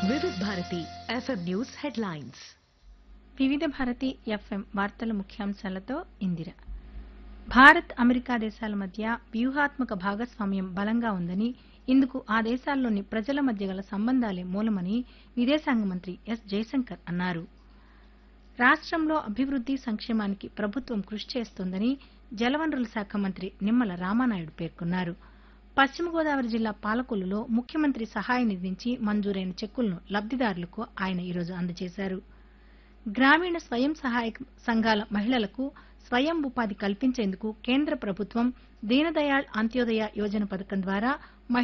వివిధ Bharati FM news headlines వివిధ Bharati FM వార్తల ముఖ్యాంశాలతో ఇందిర భారత్ అమెరికా దేశాల మధ్య వ్యూహాత్మక భాగస్వామ్యం బలంగా ఉందని ఇందుకు ఆ దేశాల్లోని ప్రజల మధ్య గల సంబంధాలే మూలమని విదేశాంగ మంత్రి ఎస్ జయశంకర్ అన్నారు రాష్ట్రంలో అభివృద్ది సంక్షేమానికి ప్రభుత్వం కృషి చేస్తోందని జలవనరుల శాఖ మంత్రి నిమ్మల రామానాయుడు పేర్కొన్నారు పశ్చిమ గోదావరి జిల్లా పాలకొల్లులో ముఖ్యమంత్రి సహాయ నిధి నుంచి మంజూరైన చెక్కులను లబ్దిదారులకు ఆయన ఈరోజు అందజేశారు గ్రామీణ స్వయం సహాయక సంఘాల మహిళలకు స్వయం ఉపాధి కల్పించేందుకు కేంద్ర ప్రభుత్వం దీనదయాళ్ అంత్యోదయ యోజన పథకం ద్వారా